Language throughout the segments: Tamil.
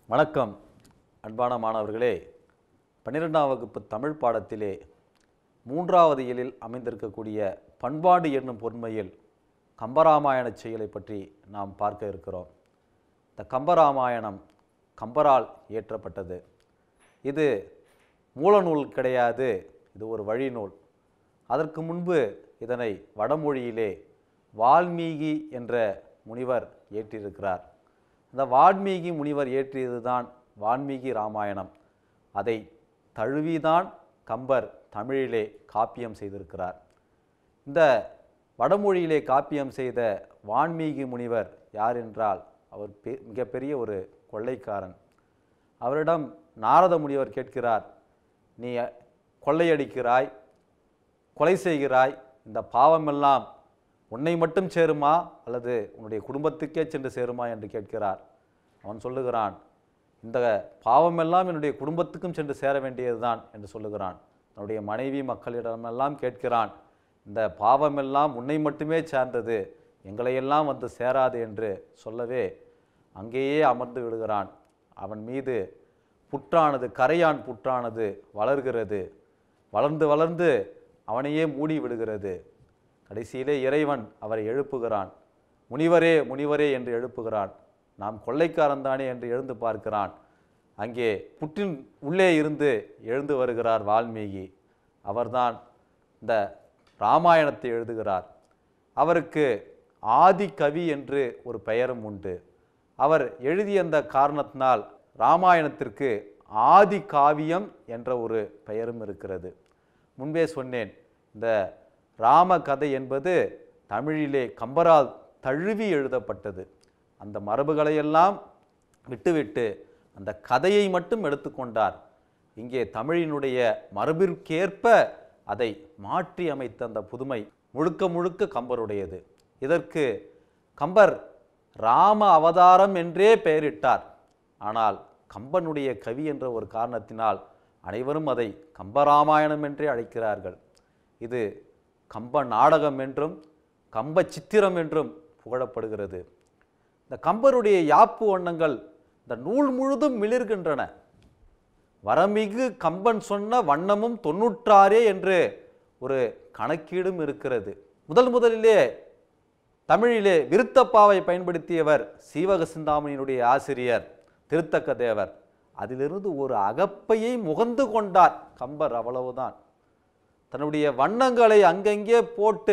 வணக்கம் அன்பான மாணவர்களே பன்னிரெண்டாம் வகுப்பு தமிழ் பாடத்திலே மூன்றாவது இயலில் அமைந்திருக்கக்கூடிய பண்பாடு என்னும் பொன்மையில் கம்பராமாயண செயலை பற்றி நாம் பார்க்க இருக்கிறோம் இந்த கம்பராமாயணம் கம்பரால் இயற்றப்பட்டது இது மூலநூல் கிடையாது இது ஒரு வழிநூல் அதற்கு முன்பு இதனை வடமொழியிலே வால்மீகி என்ற முனிவர் இயற்றியிருக்கிறார் அந்த வால்மீகி முனிவர் இயற்றியதுதான் வால்மீகி ராமாயணம் அதை தழுவிதான் கம்பர் தமிழிலே காப்பியம் செய்திருக்கிறார் இந்த வடமொழியிலே காப்பியம் செய்த வான்மீகி முனிவர் யார் என்றால் அவர் பெ மிகப்பெரிய ஒரு கொள்ளைக்காரன் அவரிடம் நாரத முனிவர் கேட்கிறார் நீ கொள்ளையடிக்கிறாய் கொலை செய்கிறாய் இந்த பாவமெல்லாம் உன்னை மட்டும் சேருமா அல்லது உன்னுடைய குடும்பத்துக்கே சென்று சேருமா என்று கேட்கிறார் அவன் சொல்லுகிறான் இந்த பாவமெல்லாம் என்னுடைய குடும்பத்துக்கும் சென்று சேர வேண்டியதுதான் என்று சொல்லுகிறான் தன்னுடைய மனைவி மக்களிடமெல்லாம் கேட்கிறான் இந்த பாவமெல்லாம் உன்னை மட்டுமே சார்ந்தது எங்களையெல்லாம் வந்து சேராது என்று சொல்லவே அங்கேயே அமர்ந்து விடுகிறான் அவன் மீது புற்றானது கரையான் புற்றானது வளர்கிறது வளர்ந்து வளர்ந்து அவனையே மூடி விடுகிறது கடைசியிலே இறைவன் அவரை எழுப்புகிறான் முனிவரே முனிவரே என்று எழுப்புகிறான் நாம் கொள்ளைக்காரன் தானே என்று எழுந்து பார்க்கிறான் அங்கே புற்றின் உள்ளே இருந்து எழுந்து வருகிறார் வால்மீகி அவர்தான் இந்த ராமாயணத்தை எழுதுகிறார் அவருக்கு ஆதி கவி என்று ஒரு பெயரும் உண்டு அவர் எழுதிய அந்த காரணத்தினால் ராமாயணத்திற்கு ஆதி காவியம் என்ற ஒரு பெயரும் இருக்கிறது முன்பே சொன்னேன் இந்த ராம கதை என்பது தமிழிலே கம்பரால் தழுவி எழுதப்பட்டது அந்த மரபுகளையெல்லாம் விட்டுவிட்டு அந்த கதையை மட்டும் எடுத்துக்கொண்டார் இங்கே தமிழினுடைய மரபிற்கேற்ப அதை மாற்றி அமைத்த அந்த புதுமை முழுக்க முழுக்க கம்பருடையது இதற்கு கம்பர் ராம அவதாரம் என்றே பெயரிட்டார் ஆனால் கம்பனுடைய கவி என்ற ஒரு காரணத்தினால் அனைவரும் அதை கம்பராமாயணம் என்றே அழைக்கிறார்கள் இது கம்ப நாடகம் என்றும் கம்ப சித்திரம் என்றும் புகழப்படுகிறது இந்த கம்பருடைய யாப்பு வண்ணங்கள் இந்த நூல் முழுதும் மிளிர்கின்றன வரமிகு கம்பன் சொன்ன வண்ணமும் தொன்னூற்றாறே என்று ஒரு கணக்கீடும் இருக்கிறது முதல் முதலிலே தமிழிலே விருத்தப்பாவை பயன்படுத்தியவர் சீவக சிந்தாமணியினுடைய ஆசிரியர் திருத்தக்க தேவர் அதிலிருந்து ஒரு அகப்பையை முகந்து கொண்டார் கம்பர் அவ்வளவுதான் தன்னுடைய வண்ணங்களை அங்கங்கே போட்டு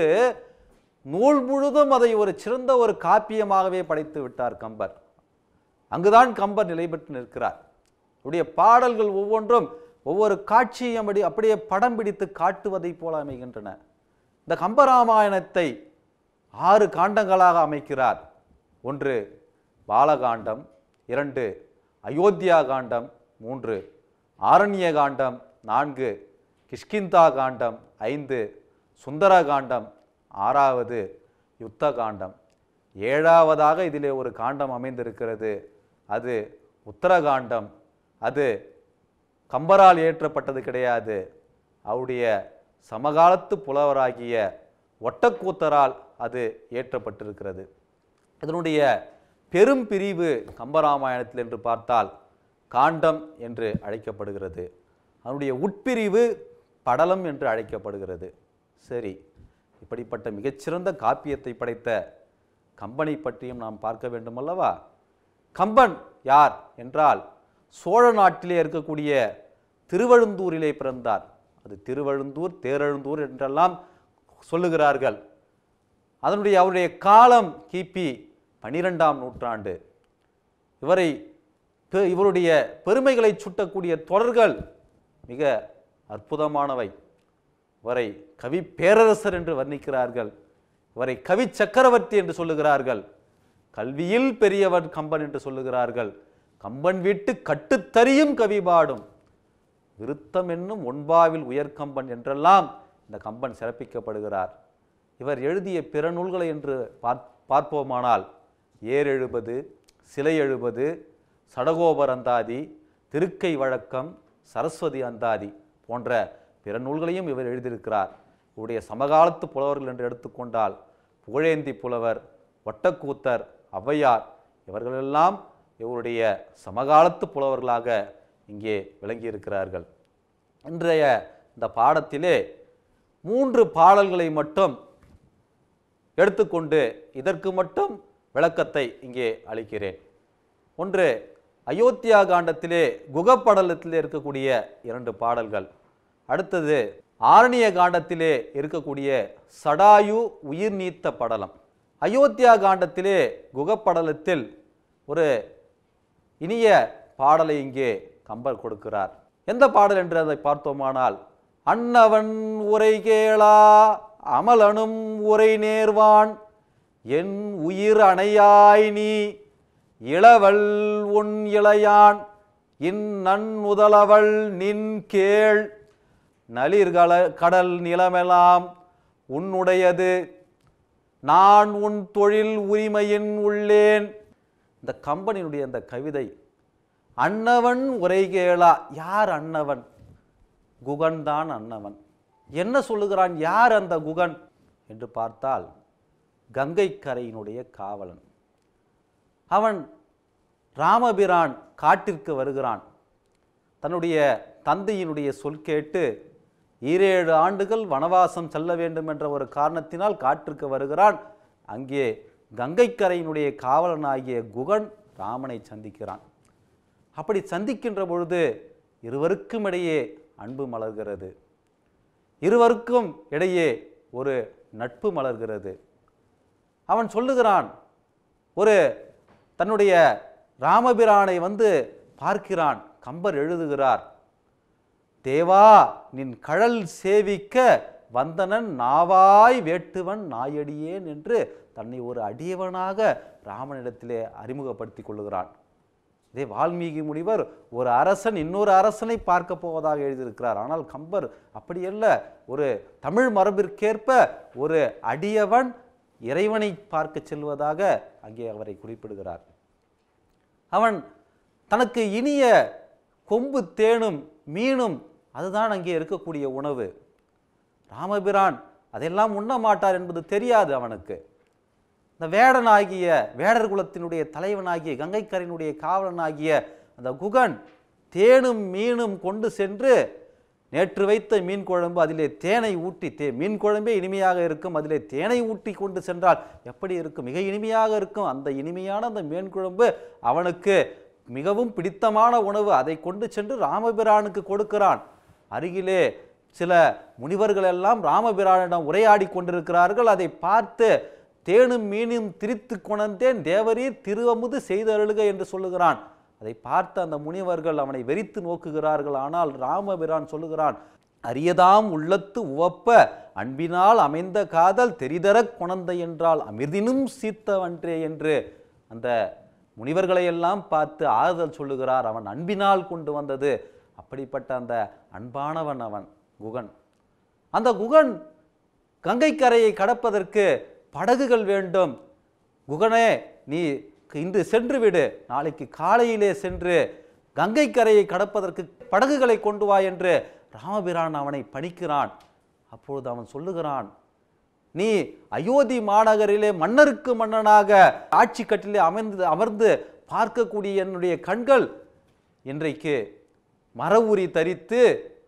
நூல் முழுதும் அதை ஒரு சிறந்த ஒரு காப்பியமாகவே படைத்து விட்டார் கம்பர் அங்குதான் கம்பர் நிலை பெற்று நிற்கிறார் அவருடைய பாடல்கள் ஒவ்வொன்றும் ஒவ்வொரு காட்சியும் அப்படி அப்படியே படம் பிடித்து காட்டுவதைப் போல அமைகின்றன இந்த கம்பராமாயணத்தை ஆறு காண்டங்களாக அமைக்கிறார் ஒன்று பாலகாண்டம் இரண்டு அயோத்தியா காண்டம் மூன்று ஆரண்ய காண்டம் நான்கு கிஷ்கிந்தா காண்டம் ஐந்து சுந்தர காண்டம் ஆறாவது யுத்த காண்டம் ஏழாவதாக இதிலே ஒரு காண்டம் அமைந்திருக்கிறது அது உத்தரகாண்டம் அது கம்பரால் ஏற்றப்பட்டது கிடையாது அவருடைய சமகாலத்து புலவராகிய ஒட்டக்கூத்தரால் அது ஏற்றப்பட்டிருக்கிறது இதனுடைய பெரும் பிரிவு கம்பராமாயணத்தில் என்று பார்த்தால் காண்டம் என்று அழைக்கப்படுகிறது அதனுடைய உட்பிரிவு படலம் என்று அழைக்கப்படுகிறது சரி இப்படிப்பட்ட மிகச்சிறந்த காப்பியத்தை படைத்த கம்பனை பற்றியும் நாம் பார்க்க வேண்டும் அல்லவா கம்பன் யார் என்றால் சோழ நாட்டிலே இருக்கக்கூடிய திருவழுந்தூரிலே பிறந்தார் அது திருவழுந்தூர் தேரெழுந்தூர் என்றெல்லாம் சொல்லுகிறார்கள் அதனுடைய அவருடைய காலம் கிபி பனிரெண்டாம் நூற்றாண்டு இவரை பெ- இவருடைய பெருமைகளை சுட்டக்கூடிய தொடர்கள் மிக அற்புதமானவை இவரை கவி பேரரசர் என்று வர்ணிக்கிறார்கள் இவரை கவி சக்கரவர்த்தி என்று சொல்லுகிறார்கள் கல்வியில் பெரியவர் கம்பன் என்று சொல்லுகிறார்கள் கம்பன் வீட்டு கட்டுத்தறியும் கவி பாடும் விருத்தம் என்னும் ஒன்பாவில் உயர்கம்பன் என்றெல்லாம் இந்த கம்பன் சிறப்பிக்கப்படுகிறார் இவர் எழுதிய பிற நூல்களை என்று பார்- பார்ப்போமானால் ஏர் எழுபது சிலை எழுபது சடகோபர் அந்தாதி திருக்கை வழக்கம் சரஸ்வதி அந்தாதி போன்ற பிற நூல்களையும் இவர் எழுதியிருக்கிறார் இவருடைய சமகாலத்து புலவர்கள் என்று எடுத்துக்கொண்டால் புகழேந்தி புலவர் ஒட்டக்கூத்தர் ஔவையார் இவர்களெல்லாம் இவருடைய சமகாலத்து புலவர்களாக இங்கே விளங்கியிருக்கிறார்கள் இன்றைய இந்த பாடத்திலே மூன்று பாடல்களை மட்டும் எடுத்துக்கொண்டு இதற்கு மட்டும் விளக்கத்தை இங்கே அளிக்கிறேன் ஒன்று அயோத்தியா காண்டத்திலே குகப்படலத்திலே இருக்கக்கூடிய இரண்டு பாடல்கள் அடுத்தது ஆரணிய காண்டத்திலே இருக்கக்கூடிய சடாயு உயிர் நீத்த படலம் அயோத்தியா காண்டத்திலே குகப்படலத்தில் ஒரு இனிய பாடலை இங்கே கம்பர் கொடுக்கிறார் எந்த பாடல் என்று அதை பார்த்தோமானால் அன்னவன் உரை கேளா அமலனும் உரை நேர்வான் என் உயிர் அணையாய் நீ இளவல் உன் இளையான் இந்நன் முதலவள் நின் கேள் நளிர்கல கடல் நிலமெல்லாம் உன்னுடையது நான் உன் தொழில் உரிமையின் உள்ளேன் இந்த கம்பனினுடைய அந்த கவிதை அன்னவன் உரை கேளா யார் அன்னவன் குகன் தான் அன்னவன் என்ன சொல்லுகிறான் யார் அந்த குகன் என்று பார்த்தால் கங்கை கரையினுடைய காவலன் அவன் ராமபிரான் காட்டிற்கு வருகிறான் தன்னுடைய தந்தையினுடைய சொல் கேட்டு ஈரேழு ஆண்டுகள் வனவாசம் செல்ல வேண்டும் என்ற ஒரு காரணத்தினால் காட்டிற்கு வருகிறான் அங்கே கங்கைக்கரையினுடைய காவலனாகிய குகன் ராமனை சந்திக்கிறான் அப்படி சந்திக்கின்ற பொழுது இருவருக்கும் இடையே அன்பு மலர்கிறது இருவருக்கும் இடையே ஒரு நட்பு மலர்கிறது அவன் சொல்லுகிறான் ஒரு தன்னுடைய ராமபிரானை வந்து பார்க்கிறான் கம்பர் எழுதுகிறார் தேவா நின் கழல் சேவிக்க வந்தனன் நாவாய் வேட்டுவன் நாயடியேன் என்று தன்னை ஒரு அடியவனாக ராமனிடத்திலே அறிமுகப்படுத்தி கொள்ளுகிறான் இதே வால்மீகி முனிவர் ஒரு அரசன் இன்னொரு அரசனை பார்க்க போவதாக எழுதியிருக்கிறார் ஆனால் கம்பர் அப்படியல்ல ஒரு தமிழ் மரபிற்கேற்ப ஒரு அடியவன் இறைவனை பார்க்க செல்வதாக அங்கே அவரை குறிப்பிடுகிறார் அவன் தனக்கு இனிய கொம்பு தேனும் மீனும் அதுதான் அங்கே இருக்கக்கூடிய உணவு ராமபிரான் அதெல்லாம் உண்ண மாட்டார் என்பது தெரியாது அவனுக்கு இந்த வேடனாகிய வேடர் குலத்தினுடைய தலைவனாகிய கங்கைக்கரையினுடைய காவலனாகிய அந்த குகன் தேனும் மீனும் கொண்டு சென்று நேற்று வைத்த மீன் குழம்பு அதிலே தேனை ஊட்டி தே மீன் குழம்பே இனிமையாக இருக்கும் அதிலே தேனை ஊட்டி கொண்டு சென்றால் எப்படி இருக்கும் மிக இனிமையாக இருக்கும் அந்த இனிமையான அந்த மீன் குழம்பு அவனுக்கு மிகவும் பிடித்தமான உணவு அதை கொண்டு சென்று ராமபிரானுக்கு கொடுக்கிறான் அருகிலே சில முனிவர்கள் எல்லாம் ராமபிரானிடம் உரையாடி கொண்டிருக்கிறார்கள் அதை பார்த்து தேனும் மீனும் திரித்து கொணர்ந்தேன் தேவரீர் திருவமுது செய்தருளுக என்று சொல்லுகிறான் அதை பார்த்த அந்த முனிவர்கள் அவனை வெறித்து நோக்குகிறார்கள் ஆனால் ராமபிரான் சொல்லுகிறான் அரியதாம் உள்ளத்து உவப்ப அன்பினால் அமைந்த காதல் தெரிதரக் கொணந்த என்றால் அமிர்தினும் சீத்தவன்றே என்று அந்த முனிவர்களையெல்லாம் பார்த்து ஆறுதல் சொல்லுகிறார் அவன் அன்பினால் கொண்டு வந்தது அப்படிப்பட்ட அந்த அன்பானவன் அவன் குகன் அந்த குகன் கங்கை கரையை கடப்பதற்கு படகுகள் வேண்டும் குகனே நீ இன்று சென்று விடு நாளைக்கு காலையிலே சென்று கங்கை கரையை கடப்பதற்கு படகுகளை கொண்டு வா என்று ராமபிரான் அவனை பணிக்கிறான் அப்பொழுது அவன் சொல்லுகிறான் நீ அயோத்தி மாநகரிலே மன்னருக்கு மன்னனாக ஆட்சி கட்டிலே அமர்ந்து அமர்ந்து பார்க்கக்கூடிய என்னுடைய கண்கள் இன்றைக்கு மரவுரி தரித்து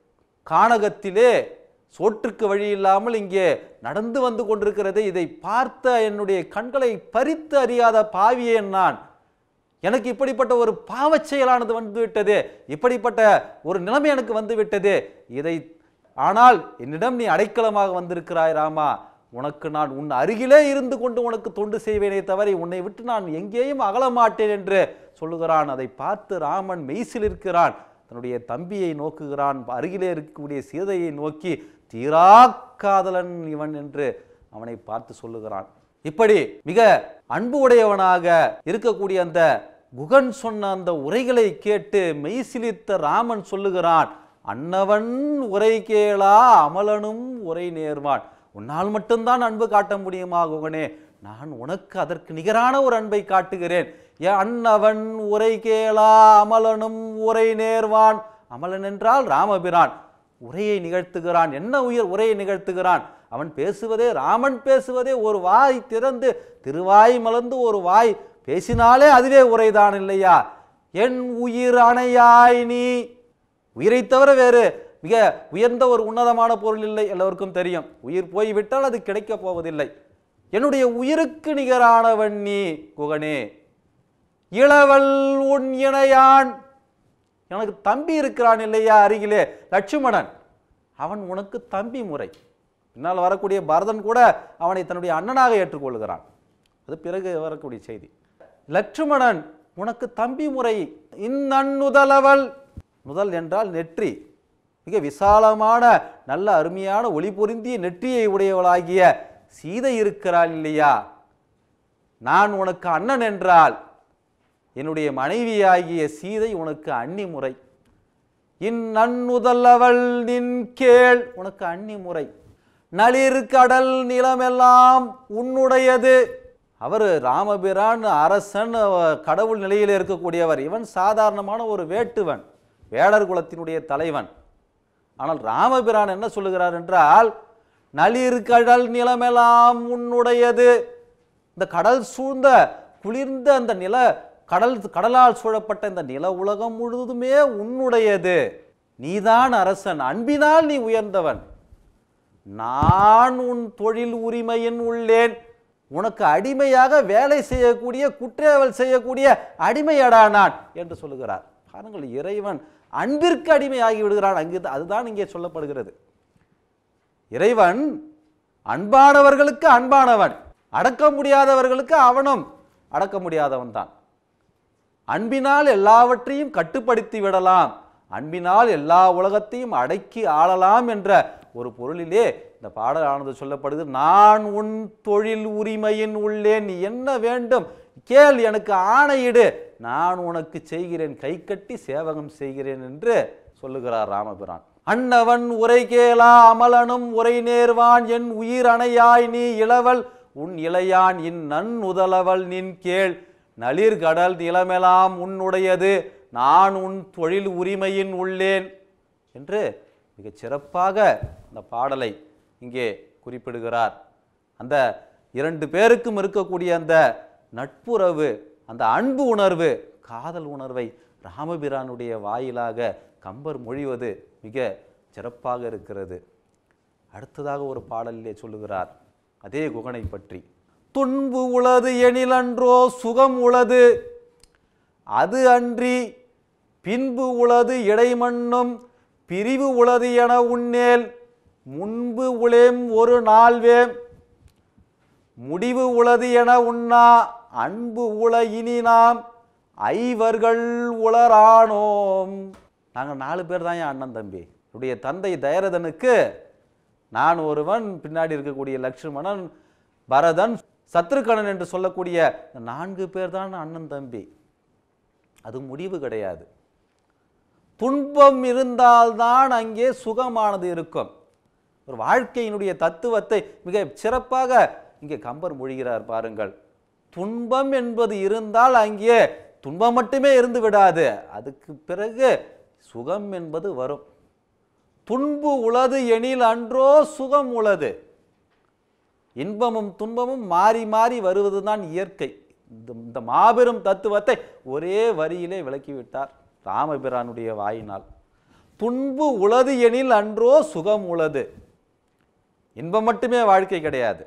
கானகத்திலே சோற்றுக்கு வழி இல்லாமல் இங்கே நடந்து வந்து கொண்டிருக்கிறது இதை பார்த்த என்னுடைய கண்களை பறித்து அறியாத பாவியேன் நான் எனக்கு இப்படிப்பட்ட ஒரு பாவச் செயலானது வந்து விட்டது இப்படிப்பட்ட ஒரு நிலைமை எனக்கு வந்து விட்டது இதை ஆனால் என்னிடம் நீ அடைக்கலமாக வந்திருக்கிறாய் ராமா உனக்கு நான் உன் அருகிலே இருந்து கொண்டு உனக்கு தொண்டு செய்வேனே தவிர உன்னை விட்டு நான் எங்கேயும் அகல மாட்டேன் என்று சொல்லுகிறான் அதை பார்த்து ராமன் மெய்சில் இருக்கிறான் தன்னுடைய தம்பியை நோக்குகிறான் அருகிலே இருக்கக்கூடிய சீதையை நோக்கி தீராக்காதலன் இவன் என்று அவனை பார்த்து சொல்லுகிறான் இப்படி மிக அன்பு உடையவனாக இருக்கக்கூடிய அந்த குகன் சொன்ன அந்த உரைகளை கேட்டு மெய்சிலித்த ராமன் சொல்லுகிறான் அன்னவன் உரை கேளா அமலனும் உரை நேர்வான் உன்னால் மட்டும்தான் அன்பு காட்ட முடியுமா குகனே நான் உனக்கு அதற்கு நிகரான ஒரு அன்பை காட்டுகிறேன் என் அன்னவன் உரை கேளா அமலனும் உரை நேர்வான் அமலன் என்றால் ராமபிரான் உரையை நிகழ்த்துகிறான் என்ன உயர் உரையை நிகழ்த்துகிறான் அவன் பேசுவதே ராமன் பேசுவதே ஒரு வாய் திறந்து திருவாய் மலர்ந்து ஒரு வாய் பேசினாலே அதுவே உரைதான் இல்லையா என் உயிர் அணையாய் நீ உயிரை தவிர வேறு மிக உயர்ந்த ஒரு உன்னதமான பொருள் இல்லை எல்லோருக்கும் தெரியும் உயிர் போய்விட்டால் அது கிடைக்கப் போவதில்லை என்னுடைய உயிருக்கு நிகரானவன் நீ குகனே இளவல் உன் இணையான் எனக்கு தம்பி இருக்கிறான் இல்லையா அருகிலே லட்சுமணன் அவன் உனக்கு தம்பி முறை பின்னால் வரக்கூடிய பரதன் கூட அவனை தன்னுடைய அண்ணனாக ஏற்றுக்கொள்கிறான் அது பிறகு வரக்கூடிய செய்தி லட்சுமணன் உனக்கு தம்பி முறை இந்நன்னுதலவள் முதல் என்றால் நெற்றி மிக விசாலமான நல்ல அருமையான ஒளி பொருந்திய நெற்றியை உடையவளாகிய சீதை இருக்கிறாள் இல்லையா நான் உனக்கு அண்ணன் என்றால் என்னுடைய மனைவியாகிய சீதை உனக்கு அன்னி முறை இந்நன்னுதல்லவள் நின் கேள் உனக்கு அன்னி முறை நளிர் கடல் நிலமெல்லாம் உன்னுடையது அவர் ராமபிரான் அரசன் அஹ், கடவுள் நிலையில் இருக்கக்கூடியவர் இவன் சாதாரணமான ஒரு வேட்டுவன் வேடர் குலத்தினுடைய தலைவன் ஆனால் ராமபிரான் என்ன சொல்லுகிறார் என்றால் நளிர் கடல் நிலமெல்லாம் உன்னுடையது இந்த கடல் சூழ்ந்த குளிர்ந்த அந்த நில கடல் கடலால் சூழப்பட்ட இந்த நில உலகம் முழுவதுமே உன்னுடையது நீதான் அரசன் அன்பினால் நீ உயர்ந்தவன் நான் உன் தொழில் உரிமையின் உள்ளேன் உனக்கு அடிமையாக வேலை செய்யக்கூடிய குற்றேவல் செய்யக்கூடிய அடிமையடா நான் என்று சொல்லுகிறார் பாருங்கள் இறைவன் அன்பிற்கு அடிமையாகி விடுகிறான் அங்கு அதுதான் இங்கே சொல்லப்படுகிறது இறைவன் அன்பானவர்களுக்கு அன்பானவன் அடக்க முடியாதவர்களுக்கு அவனும் அடக்க முடியாதவன் தான் அன்பினால் எல்லாவற்றையும் கட்டுப்படுத்தி விடலாம் அன்பினால் எல்லா உலகத்தையும் அடக்கி ஆளலாம் என்ற ஒரு பொருளிலே இந்த பாடலானது சொல்லப்படுது நான் உன் தொழில் உரிமையின் உள்ளே நீ என்ன வேண்டும் கேள் எனக்கு ஆணையிடு நான் உனக்கு செய்கிறேன் கை கட்டி சேவகம் செய்கிறேன் என்று சொல்லுகிறார் ராமபிரான் அன்னவன் உரை கேளா அமலனும் உரை நேர்வான் என் உயிர் அணையாய் நீ இளவல் உன் இளையான் இன் நன் உதலவள் நின் கேள் நளிர் கடல் நிலமெலாம் உன்னுடையது நான் உன் தொழில் உரிமையின் உள்ளேன் என்று மிகச் சிறப்பாக அந்த பாடலை இங்கே குறிப்பிடுகிறார் அந்த இரண்டு பேருக்கும் இருக்கக்கூடிய அந்த நட்புறவு அந்த அன்பு உணர்வு காதல் உணர்வை ராமபிரானுடைய வாயிலாக கம்பர் மொழிவது மிக சிறப்பாக இருக்கிறது அடுத்ததாக ஒரு பாடலிலே சொல்லுகிறார் அதே குகனை பற்றி துன்பு உளது எனிலன்றோ சுகம் உளது அது அன்றி பின்பு உளது இடைமண்ணும் பிரிவு உளது என உன்னேல் முன்பு உளேம் ஒரு நாள்வேம் முடிவு உளது என உண்ணா அன்பு உள இனி நாம் ஐவர்கள் உளரானோம் நாங்கள் நாலு பேர் தான் என் அண்ணன் தம்பி என்னுடைய தந்தை தயரதனுக்கு நான் ஒருவன் பின்னாடி இருக்கக்கூடிய லக்ஷ்மணன் பரதன் சத்ருகணன் என்று சொல்லக்கூடிய இந்த நான்கு பேர் தான் அண்ணன் தம்பி அது முடிவு கிடையாது துன்பம் இருந்தால்தான் அங்கே சுகமானது இருக்கும் ஒரு வாழ்க்கையினுடைய தத்துவத்தை மிக சிறப்பாக இங்கே கம்பர் மொழிகிறார் பாருங்கள் துன்பம் என்பது இருந்தால் அங்கே துன்பம் மட்டுமே இருந்து விடாது அதுக்கு பிறகு சுகம் என்பது வரும் துன்பு உளது எனில் அன்றோ சுகம் உளது இன்பமும் துன்பமும் மாறி மாறி வருவதுதான் இயற்கை இந்த இந்த மாபெரும் தத்துவத்தை ஒரே வரியிலே விளக்கிவிட்டார் ராமபிரானுடைய வாயினால் துன்பு உளது எனில் அன்றோ சுகம் உளது இன்பம் மட்டுமே வாழ்க்கை கிடையாது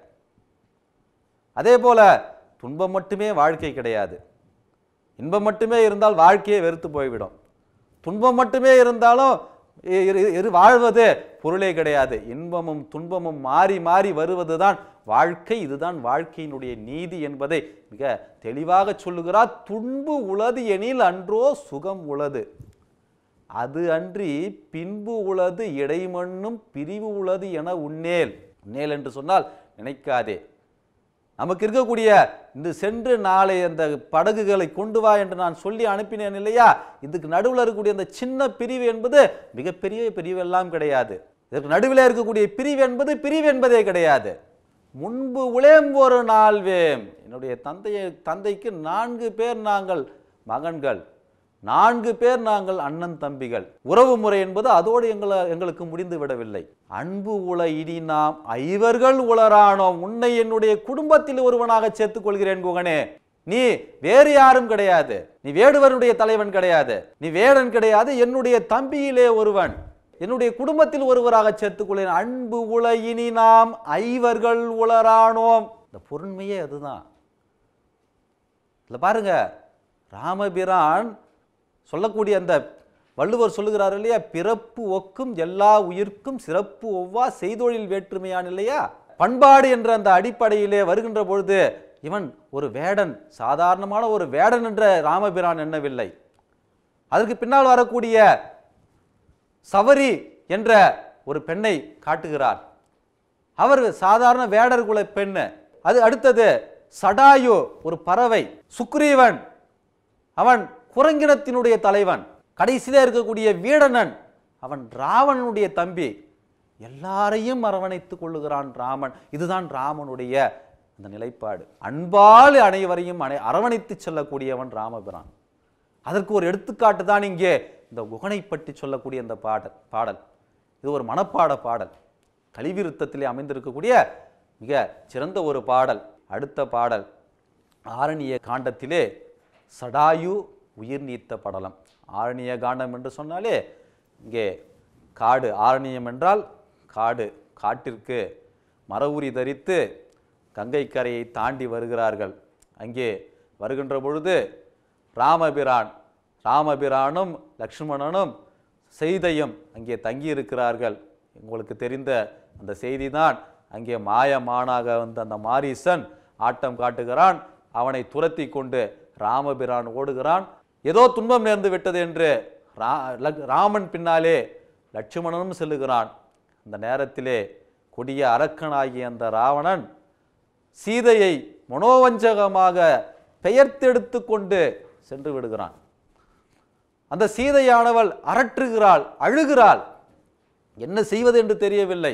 அதே போல துன்பம் மட்டுமே வாழ்க்கை கிடையாது இன்பம் மட்டுமே இருந்தால் வாழ்க்கையே வெறுத்து போய்விடும் துன்பம் மட்டுமே இருந்தாலும் இ- இரு- இரு வாழ்வது பொருளே கிடையாது இன்பமும் துன்பமும் மாறி மாறி வருவதுதான் வாழ்க்கை இதுதான் வாழ்க்கையினுடைய நீதி என்பதை மிக தெளிவாக சொல்லுகிறார் துன்பு உளது எனில் அன்றோ சுகம் உளது அது அன்றி பின்பு உளது இடைமண்ணும் பிரிவு உளது என உன்னேல் உன்னேல் என்று சொன்னால் நினைக்காதே நமக்கு இருக்கக்கூடிய இந்த சென்று நாளை அந்த படகுகளை கொண்டு வா என்று நான் சொல்லி அனுப்பினேன் இல்லையா இதுக்கு நடுவில் இருக்கக்கூடிய அந்த சின்ன பிரிவு என்பது மிகப்பெரிய பிரிவு எல்லாம் கிடையாது இதற்கு நடுவில் இருக்கக்கூடிய பிரிவு என்பது பிரிவு என்பதே கிடையாது முன்பு உளேம் ஒரு நாள்வேம் என்னுடைய தந்தையை தந்தைக்கு நான்கு பேர் நாங்கள் மகன்கள் நான்கு பேர் நாங்கள் அண்ணன் தம்பிகள் உறவு முறை என்பது அதோடு எங்களை எங்களுக்கு முடிந்து விடவில்லை அன்பு உள இனி நாம் ஐவர்கள் உளரானோம் உன்னை என்னுடைய குடும்பத்தில் ஒருவனாக சேர்த்துக் கொள்கிறேன் குகனே நீ வேறு யாரும் கிடையாது நீ வேடுவனுடைய தலைவன் கிடையாது நீ வேடன் கிடையாது என்னுடைய தம்பியிலே ஒருவன் என்னுடைய குடும்பத்தில் ஒருவராக சேர்த்துக்கொள்ளேன் அன்பு உல இனி நாம் ஐவர்கள் உளரானோம் இந்த பொருண்மையே அதுதான் இல்ல பாருங்க ராமபிரான் சொல்லக்கூடிய அந்த வள்ளுவர் சொல்லுகிறார் இல்லையா பிறப்பு ஒக்கும் எல்லா உயிர்க்கும் சிறப்பு ஒவ்வா செய்தொழில் வேற்றுமையான் இல்லையா பண்பாடு என்ற அந்த அடிப்படையிலே வருகின்ற பொழுது இவன் ஒரு வேடன் சாதாரணமான ஒரு வேடன் என்ற ராமபிரான் எண்ணவில்லை அதற்கு பின்னால் வரக்கூடிய சவரி என்ற ஒரு பெண்ணை காட்டுகிறார் அவர் சாதாரண வேடர் குல பெண்ணு அது அடுத்தது சடாயு ஒரு பறவை சுக்ரீவன் அவன் குரங்கினத்தினுடைய தலைவன் கடைசியில இருக்கக்கூடிய வீடனன் அவன் ராவணனுடைய தம்பி எல்லாரையும் அரவணைத்துக் கொள்ளுகிறான் ராமன் இதுதான் ராமனுடைய அந்த நிலைப்பாடு அன்பால் அனைவரையும் அனை அரவணைத்து செல்லக்கூடியவன் ராமபிரான் அதற்கு ஒரு எடுத்துக்காட்டு தான் இங்கே இந்த குகனை பற்றி சொல்லக்கூடிய இந்த பாடல் பாடல் இது ஒரு மனப்பாட பாடல் கலிவிருத்தத்திலே அமைந்திருக்கக்கூடிய மிக சிறந்த ஒரு பாடல் அடுத்த பாடல் ஆரணிய காண்டத்திலே சடாயு உயிர் நீத்த படலம் ஆரணிய காண்டம் என்று சொன்னாலே இங்கே காடு ஆரணியம் என்றால் காடு காட்டிற்கு மரவுரி தரித்து கங்கை கரையை தாண்டி வருகிறார்கள் அங்கே வருகின்ற பொழுது ராமபிரான் ராமபிரானும் லக்ஷ்மணனும் செய்தையும் அங்கே தங்கி இருக்கிறார்கள் உங்களுக்கு தெரிந்த அந்த செய்தி தான் அங்கே மாயமானாக வந்த அந்த மாரீசன் ஆட்டம் காட்டுகிறான் அவனை துரத்தி கொண்டு ராமபிரான் ஓடுகிறான் ஏதோ துன்பம் நேர்ந்து விட்டது என்று ரா லக்- ராமன் பின்னாலே லட்சுமணனும் செல்லுகிறான் அந்த நேரத்திலே கொடிய அரக்கனாகிய அந்த ராவணன் சீதையை மனோவஞ்சகமாக பெயர்த்தெடுத்து கொண்டு சென்று விடுகிறான் அந்த சீதையானவள் அரற்றுகிறாள் அழுகிறாள் என்ன செய்வது என்று தெரியவில்லை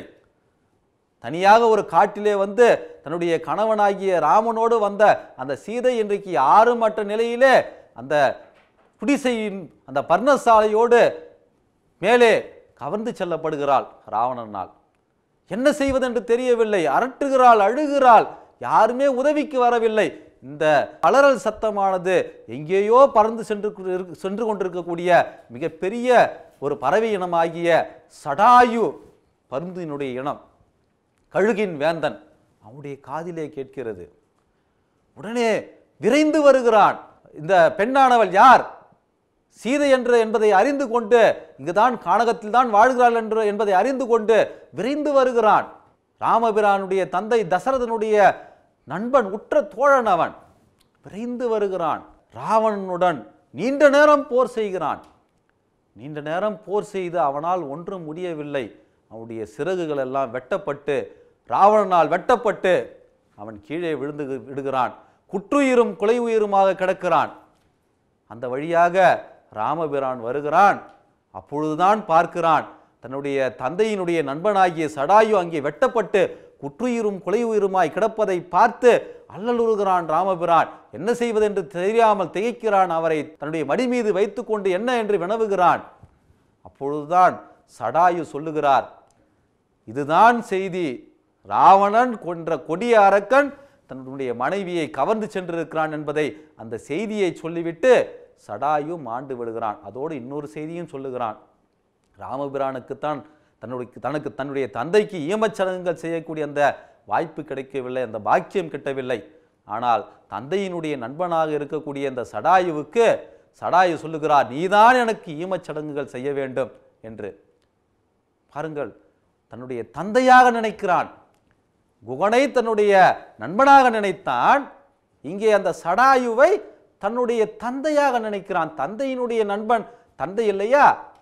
தனியாக ஒரு காட்டிலே வந்து தன்னுடைய கணவனாகிய ராமனோடு வந்த அந்த சீதை இன்றைக்கு யாருமற்ற நிலையிலே அந்த குடிசையின் அந்த பர்ணசாலையோடு மேலே கவர்ந்து செல்லப்படுகிறாள் ராவணனால் என்ன செய்வது என்று தெரியவில்லை அரட்டுகிறாள் அழுகிறாள் யாருமே உதவிக்கு வரவில்லை இந்த அலறல் சத்தமானது எங்கேயோ பறந்து சென்று கொண்டு இருக்கு- சென்று கொண்டிருக்கக்கூடிய மிகப்பெரிய ஒரு பறவை இனமாகிய சடாயு பருந்தினுடைய இனம் கழுகின் வேந்தன் அவனுடைய காதிலே கேட்கிறது உடனே விரைந்து வருகிறான் இந்த பெண்ணானவள் யார் சீதை என்று என்பதை அறிந்து கொண்டு இங்குதான் கானகத்தில் தான் வாழ்கிறாள் என்று என்பதை அறிந்து கொண்டு விரைந்து வருகிறான் ராமபிரானுடைய தந்தை தசரதனுடைய நண்பன் உற்ற தோழன் அவன் விரைந்து வருகிறான் ராவணனுடன் நீண்ட நேரம் போர் செய்கிறான் நீண்ட நேரம் போர் செய்து அவனால் ஒன்றும் முடியவில்லை அவனுடைய சிறகுகள் எல்லாம் வெட்டப்பட்டு ராவணனால் வெட்டப்பட்டு அவன் கீழே விழுந்து விடுகிறான் குற்றுயிரும் கொலை உயிருமாக கிடக்கிறான் அந்த வழியாக ராமபிரான் வருகிறான் அப்பொழுதுதான் பார்க்கிறான் தன்னுடைய தந்தையினுடைய நண்பனாகிய சடாயு அங்கே வெட்டப்பட்டு குற்றுயிரும் கொலை உயிருமாய் கிடப்பதை பார்த்து அல்லலுறுகிறான் ராமபிரான் என்ன செய்வதென்று தெரியாமல் திகைக்கிறான் அவரை தன்னுடைய மடி மீது வைத்துக்கொண்டு என்ன என்று வினவுகிறான் அப்பொழுதுதான் சடாயு சொல்லுகிறார் இதுதான் செய்தி ராவணன் கொன்ற கொடிய அரக்கன் தன்னுடைய மனைவியை கவர்ந்து சென்றிருக்கிறான் என்பதை அந்த செய்தியை சொல்லிவிட்டு சடாயு மாண்டு விடுகிறான் அதோடு இன்னொரு செய்தியும் சொல்லுகிறான் ராமபிரானுக்குத்தான் தன்னுடைய தனக்கு தன்னுடைய தந்தைக்கு ஈமச்சடங்குகள் செய்யக்கூடிய அந்த வாய்ப்பு கிடைக்கவில்லை அந்த பாக்கியம் கிட்டவில்லை ஆனால் தந்தையினுடைய நண்பனாக இருக்கக்கூடிய அந்த சடாயுவுக்கு சடாயு சொல்லுகிறார் நீதான் எனக்கு ஈமச்சடங்குகள் செய்ய வேண்டும் என்று பாருங்கள் தன்னுடைய தந்தையாக நினைக்கிறான் குகனை தன்னுடைய நண்பனாக நினைத்தான் இங்கே அந்த சடாயுவை தன்னுடைய தந்தையாக நினைக்கிறான் தந்தையினுடைய நண்பன் தந்தை இல்லையா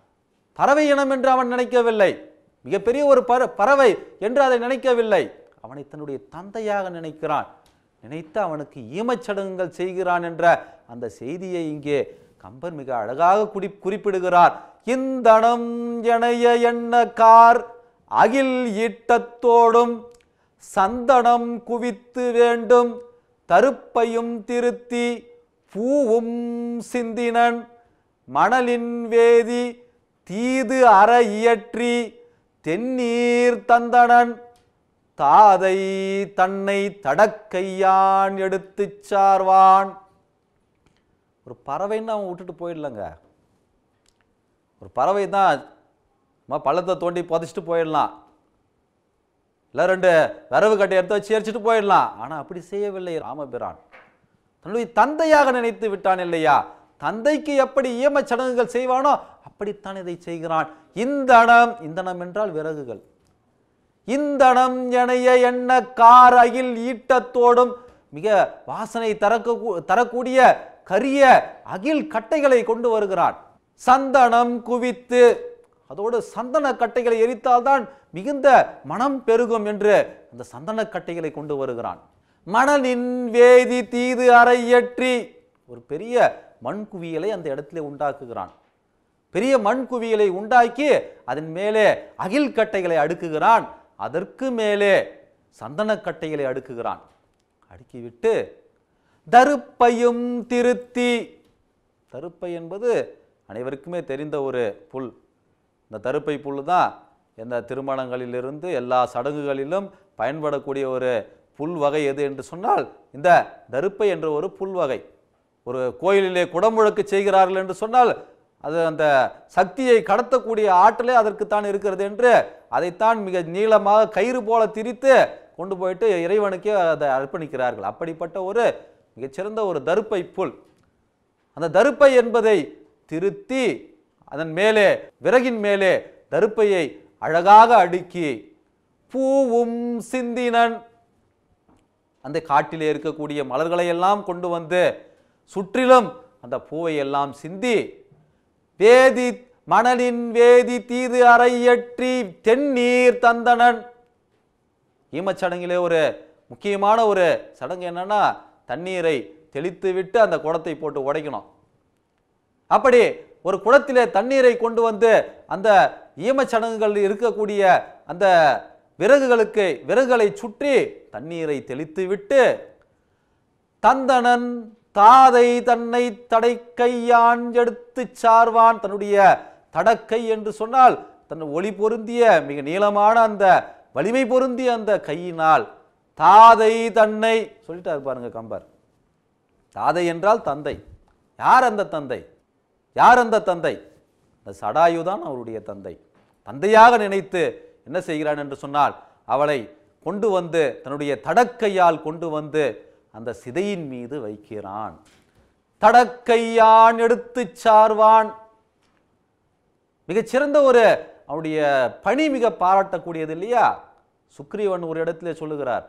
பறவை இனம் என்று அவன் நினைக்கவில்லை மிகப்பெரிய ஒரு பற பறவை என்று அதை நினைக்கவில்லை அவனை தன்னுடைய தந்தையாக நினைக்கிறான் நினைத்து அவனுக்கு ஈமச்சடங்குகள் செய்கிறான் என்ற அந்த செய்தியை இங்கே கம்பர் மிக அழகாக குடி குறிப்பிடுகிறார் இந்தனம் எனைய எண்ண கார் அகில் ஈட்டத்தோடும் சந்தனம் குவித்து வேண்டும் தருப்பையும் திருத்தி பூவும் சிந்தினன் மணலின் வேதி தீது அற இயற்றி தென்னீர் தந்தனன் தாதை தன்னை தடக்கையான் எடுத்துச் சார்வான் ஒரு பறவைன்னு அவன் விட்டுட்டு போயிடலங்க ஒரு பறவை தான் சும்மா பள்ளத்தை தோண்டி புதைச்சிட்டு போயிடலாம் இல்லை ரெண்டு வரவு கட்டை எடுத்து வச்சு எரிச்சிட்டு போயிடலாம் ஆனால் அப்படி செய்யவில்லை ராமபிரான் தன்னுடைய தந்தையாக நினைத்து விட்டான் இல்லையா தந்தைக்கு எப்படி ஈமச் சடங்குகள் செய்வானோ அப்படித்தான் இதை செய்கிறான் இந்தனம் இந்தனம் என்றால் விறகுகள் இந்தனம் எனைய எண்ண கார் அகில் ஈட்டத்தோடும் மிக வாசனை தரக்க தரக்கூடிய கரிய அகில் கட்டைகளை கொண்டு வருகிறான் சந்தனம் குவித்து அதோடு சந்தன கட்டைகளை எரித்தால்தான் மிகுந்த மனம் பெருகும் என்று அந்த சந்தன கட்டைகளை கொண்டு வருகிறான் மணலின் வேதி தீது அறையற்றி ஒரு பெரிய மண் குவியலை அந்த இடத்திலே உண்டாக்குகிறான் பெரிய மண் குவியலை உண்டாக்கி அதன் மேலே அகில் கட்டைகளை அடுக்குகிறான் அதற்கு மேலே சந்தனக்கட்டைகளை அடுக்குகிறான் அடுக்கிவிட்டு தருப்பையும் திருத்தி தருப்பை என்பது அனைவருக்குமே தெரிந்த ஒரு புல் இந்த தருப்பை புல் தான் எந்த திருமணங்களிலிருந்து எல்லா சடங்குகளிலும் பயன்படக்கூடிய ஒரு புல் வகை எது என்று சொன்னால் இந்த தருப்பை என்ற ஒரு புல் வகை ஒரு கோயிலிலே குடமுழக்கு செய்கிறார்கள் என்று சொன்னால் அது அந்த சக்தியை கடத்தக்கூடிய ஆற்றலே அதற்குத்தான் இருக்கிறது என்று அதைத்தான் மிக நீளமாக கயிறு போல திரித்து கொண்டு போயிட்டு இறைவனுக்கே அதை அர்ப்பணிக்கிறார்கள் அப்படிப்பட்ட ஒரு மிகச்சிறந்த ஒரு தருப்பை புல் அந்த தருப்பை என்பதை திருத்தி அதன் மேலே விறகின் மேலே தருப்பையை அழகாக அடுக்கி பூவும் சிந்தினன் அந்த காட்டிலே இருக்கக்கூடிய மலர்களை எல்லாம் கொண்டு வந்து சுற்றிலும் அந்த பூவை எல்லாம் சிந்தி வேதி மணலின் வேதி தீது அறையற்றி தென்னீர் தந்தனன் ஈமச்சடங்கிலே ஒரு முக்கியமான ஒரு சடங்கு என்னன்னா தண்ணீரை தெளித்து விட்டு அந்த குடத்தை போட்டு உடைக்கணும் அப்படி ஒரு குடத்திலே தண்ணீரை கொண்டு வந்து அந்த ஈமச்சடங்குகள் இருக்கக்கூடிய அந்த விறகுகளுக்கு விறகுகளை சுற்றி தண்ணீரை தெளித்து விட்டு தந்தனன் தாதை தன்னை தடைக்கையான் எடுத்துச் சார்வான் தன்னுடைய தடக்கை என்று சொன்னால் தன் ஒளி பொருந்திய மிக நீளமான அந்த வலிமை பொருந்திய அந்த கையினால் தாதை தன்னை சொல்லிட்டாரு பாருங்க கம்பர் தாதை என்றால் தந்தை யார் அந்த தந்தை யார் அந்த தந்தை அந்த சடாயு தான் அவருடைய தந்தை தந்தையாக நினைத்து என்ன செய்கிறான் என்று சொன்னால் அவளை கொண்டு வந்து தன்னுடைய தடக்கையால் கொண்டு வந்து அந்த சிதையின் மீது வைக்கிறான் தடக்கையான் எடுத்துச் சார்வான் மிகச்சிறந்த ஒரு அவனுடைய பணி மிக பாராட்டக்கூடியது இல்லையா சுக்ரீவன் ஒரு இடத்திலே சொல்லுகிறார்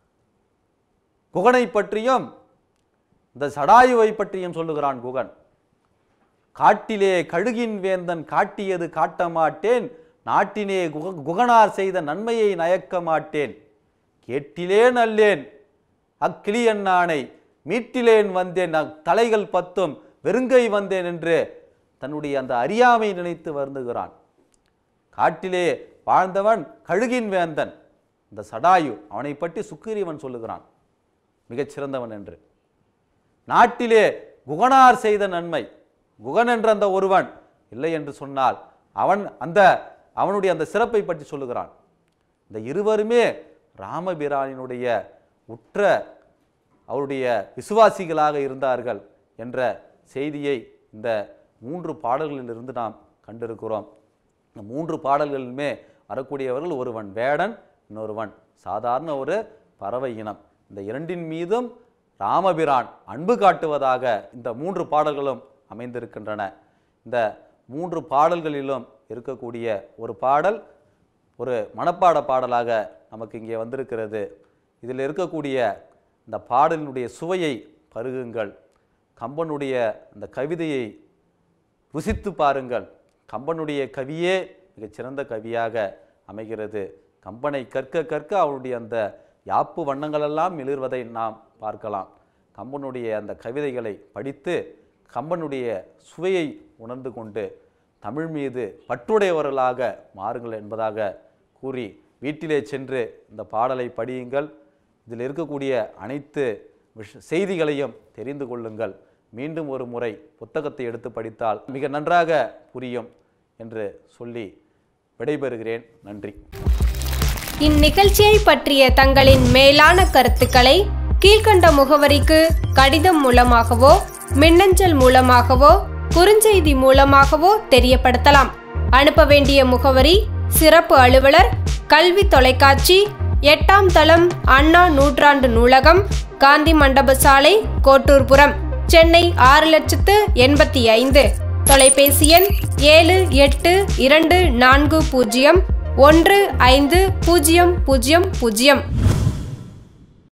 குகனை பற்றியும் இந்த சடாயுவை பற்றியும் சொல்லுகிறான் குகன் காட்டிலே கழுகின் வேந்தன் காட்டியது காட்ட மாட்டேன் நாட்டினே குக குகனார் செய்த நன்மையை நயக்க மாட்டேன் கேட்டிலேன் அல்லேன் அக்கிளியன்னானை மீட்டிலேன் வந்தேன் அக் தலைகள் பத்தும் வெறுங்கை வந்தேன் என்று தன்னுடைய அந்த அறியாமை நினைத்து வருந்துகிறான் காட்டிலே வாழ்ந்தவன் கழுகின் வேந்தன் இந்த சடாயு அவனை பற்றி சுக்கிரீவன் சொல்லுகிறான் மிகச் சிறந்தவன் என்று நாட்டிலே குகனார் செய்த நன்மை குகன் என்ற அந்த ஒருவன் இல்லை என்று சொன்னால் அவன் அந்த அவனுடைய அந்த சிறப்பை பற்றி சொல்லுகிறான் இந்த இருவருமே ராமபிரானினுடைய உற்ற அவருடைய விசுவாசிகளாக இருந்தார்கள் என்ற செய்தியை இந்த மூன்று பாடல்களிலிருந்து நாம் கண்டிருக்கிறோம் இந்த மூன்று பாடல்களிலுமே வரக்கூடியவர்கள் ஒருவன் வேடன் இன்னொருவன் சாதாரண ஒரு பறவை இனம் இந்த இரண்டின் மீதும் ராமபிரான் அன்பு காட்டுவதாக இந்த மூன்று பாடல்களும் அமைந்திருக்கின்றன இந்த மூன்று பாடல்களிலும் இருக்கக்கூடிய ஒரு பாடல் ஒரு மனப்பாட பாடலாக நமக்கு இங்கே வந்திருக்கிறது இதில் இருக்கக்கூடிய இந்த பாடலினுடைய சுவையை பருகுங்கள் கம்பனுடைய அந்த கவிதையை ருசித்து பாருங்கள் கம்பனுடைய கவியே மிகச்சிறந்த கவியாக அமைகிறது கம்பனை கற்க கற்க அவனுடைய அந்த யாப்பு வண்ணங்களெல்லாம் மிளிர்வதை நாம் பார்க்கலாம் கம்பனுடைய அந்த கவிதைகளை படித்து கம்பனுடைய சுவையை உணர்ந்து கொண்டு தமிழ் மீது பற்றுடையவர்களாக மாறுங்கள் என்பதாக கூறி வீட்டிலே சென்று இந்த பாடலை படியுங்கள் இதில் இருக்கக்கூடிய அனைத்து விஷ செய்திகளையும் தெரிந்து கொள்ளுங்கள் மீண்டும் ஒரு முறை புத்தகத்தை எடுத்து படித்தால் மிக நன்றாக புரியும் என்று சொல்லி விடைபெறுகிறேன் நன்றி இந்நிகழ்ச்சியை பற்றிய தங்களின் மேலான கருத்துக்களை கீழ்க்கண்ட முகவரிக்கு கடிதம் மூலமாகவோ மின்னஞ்சல் மூலமாகவோ குறுஞ்செய்தி மூலமாகவோ தெரியப்படுத்தலாம் அனுப்ப வேண்டிய முகவரி சிறப்பு அலுவலர் கல்வி தொலைக்காட்சி எட்டாம் தளம் அண்ணா நூற்றாண்டு நூலகம் காந்தி மண்டப சாலை கோட்டூர்புரம் சென்னை ஆறு லட்சத்து எண்பத்தி ஐந்து தொலைபேசி எண் ஏழு எட்டு இரண்டு நான்கு பூஜ்ஜியம் ஒன்று ஐந்து பூஜ்ஜியம் பூஜ்ஜியம் பூஜ்ஜியம்